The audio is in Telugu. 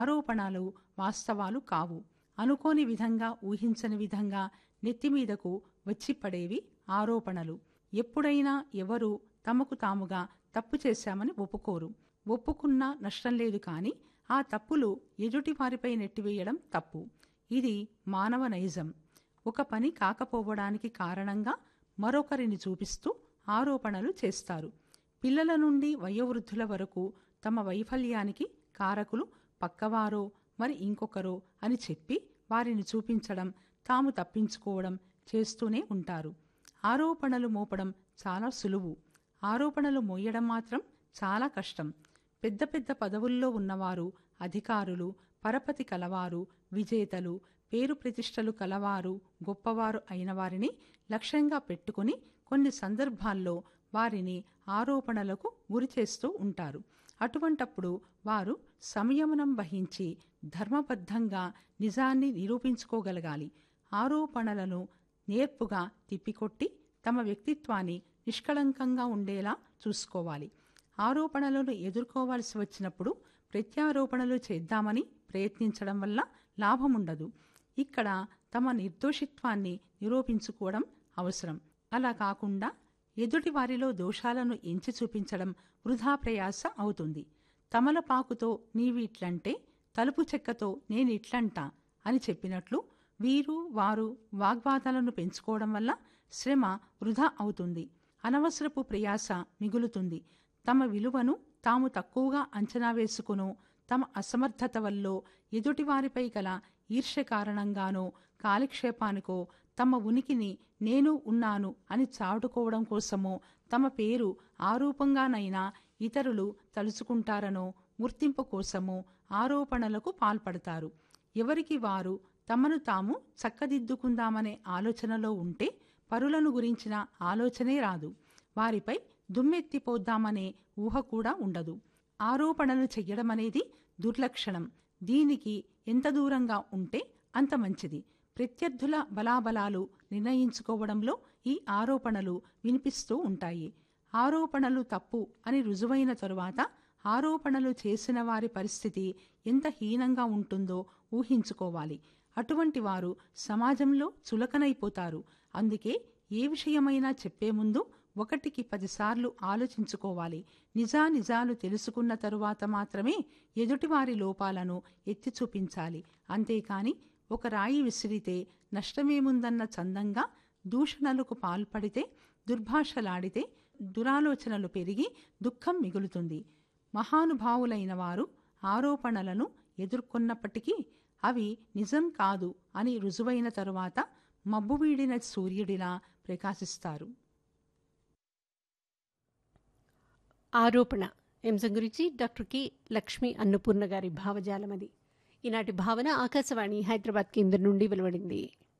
ఆరోపణలు వాస్తవాలు కావు అనుకోని విధంగా ఊహించని విధంగా నెత్తిమీదకు వచ్చి పడేవి ఆరోపణలు ఎప్పుడైనా ఎవరు తమకు తాముగా తప్పు చేశామని ఒప్పుకోరు ఒప్పుకున్నా నష్టం లేదు కానీ ఆ తప్పులు ఎదుటివారిపై నెట్టివేయడం తప్పు ఇది మానవ నైజం ఒక పని కాకపోవడానికి కారణంగా మరొకరిని చూపిస్తూ ఆరోపణలు చేస్తారు పిల్లల నుండి వయోవృద్ధుల వరకు తమ వైఫల్యానికి కారకులు పక్కవారో మరి ఇంకొకరో అని చెప్పి వారిని చూపించడం తాము తప్పించుకోవడం చేస్తూనే ఉంటారు ఆరోపణలు మోపడం చాలా సులువు ఆరోపణలు మోయడం మాత్రం చాలా కష్టం పెద్ద పెద్ద పదవుల్లో ఉన్నవారు అధికారులు పరపతి కలవారు విజేతలు పేరు ప్రతిష్టలు కలవారు గొప్పవారు అయిన వారిని లక్ష్యంగా పెట్టుకుని కొన్ని సందర్భాల్లో వారిని ఆరోపణలకు గురిచేస్తూ ఉంటారు అటువంటప్పుడు వారు సంయమనం వహించి ధర్మబద్ధంగా నిజాన్ని నిరూపించుకోగలగాలి ఆరోపణలను నేర్పుగా తిప్పికొట్టి తమ వ్యక్తిత్వాన్ని నిష్కళంకంగా ఉండేలా చూసుకోవాలి ఆరోపణలను ఎదుర్కోవాల్సి వచ్చినప్పుడు ప్రత్యారోపణలు చేద్దామని ప్రయత్నించడం వల్ల లాభముండదు ఇక్కడ తమ నిర్దోషిత్వాన్ని నిరూపించుకోవడం అవసరం అలా కాకుండా ఎదుటి వారిలో దోషాలను ఎంచి చూపించడం వృధా ప్రయాస అవుతుంది తమలపాకుతో నీవిట్లంటే తలుపు చెక్కతో నేనిట్లంటా అని చెప్పినట్లు వీరు వారు వాగ్వాదాలను పెంచుకోవడం వల్ల శ్రమ వృధా అవుతుంది అనవసరపు ప్రయాస మిగులుతుంది తమ విలువను తాము తక్కువగా అంచనా వేసుకును తమ అసమర్థత వల్లో ఎదుటివారిపై గల ఈర్ష్య కారణంగానో కాలక్షేపానికో తమ ఉనికిని నేను ఉన్నాను అని చాటుకోవడం కోసమో తమ పేరు ఆరూపంగానైనా ఇతరులు తలుచుకుంటారనో గుర్తింపు కోసమో ఆరోపణలకు పాల్పడతారు ఎవరికి వారు తమను తాము చక్కదిద్దుకుందామనే ఆలోచనలో ఉంటే పరులను గురించిన ఆలోచనే రాదు వారిపై దుమ్మెత్తిపోద్దామనే ఊహ కూడా ఉండదు ఆరోపణలు చెయ్యడం అనేది దుర్లక్షణం దీనికి ఎంత దూరంగా ఉంటే అంత మంచిది ప్రత్యర్థుల బలాబలాలు నిర్ణయించుకోవడంలో ఈ ఆరోపణలు వినిపిస్తూ ఉంటాయి ఆరోపణలు తప్పు అని రుజువైన తరువాత ఆరోపణలు చేసిన వారి పరిస్థితి ఎంత హీనంగా ఉంటుందో ఊహించుకోవాలి అటువంటి వారు సమాజంలో చులకనైపోతారు అందుకే ఏ విషయమైనా చెప్పే ముందు ఒకటికి పదిసార్లు ఆలోచించుకోవాలి నిజానిజాలు తెలుసుకున్న తరువాత మాత్రమే ఎదుటివారి లోపాలను ఎత్తి చూపించాలి అంతేకాని ఒక రాయి విసిరితే నష్టమేముందన్న చందంగా దూషణలకు పాల్పడితే దుర్భాషలాడితే దురాలోచనలు పెరిగి దుఃఖం మిగులుతుంది మహానుభావులైన వారు ఆరోపణలను ఎదుర్కొన్నప్పటికీ అవి నిజం కాదు అని రుజువైన తరువాత మబ్బువీడిన సూర్యుడిలా ప్రకాశిస్తారు ఆరోపణ అంశం గురించి డాక్టర్ కె లక్ష్మి అన్నపూర్ణ గారి భావజాలం అది ఈనాటి భావన ఆకాశవాణి హైదరాబాద్ కేంద్రం నుండి వెలువడింది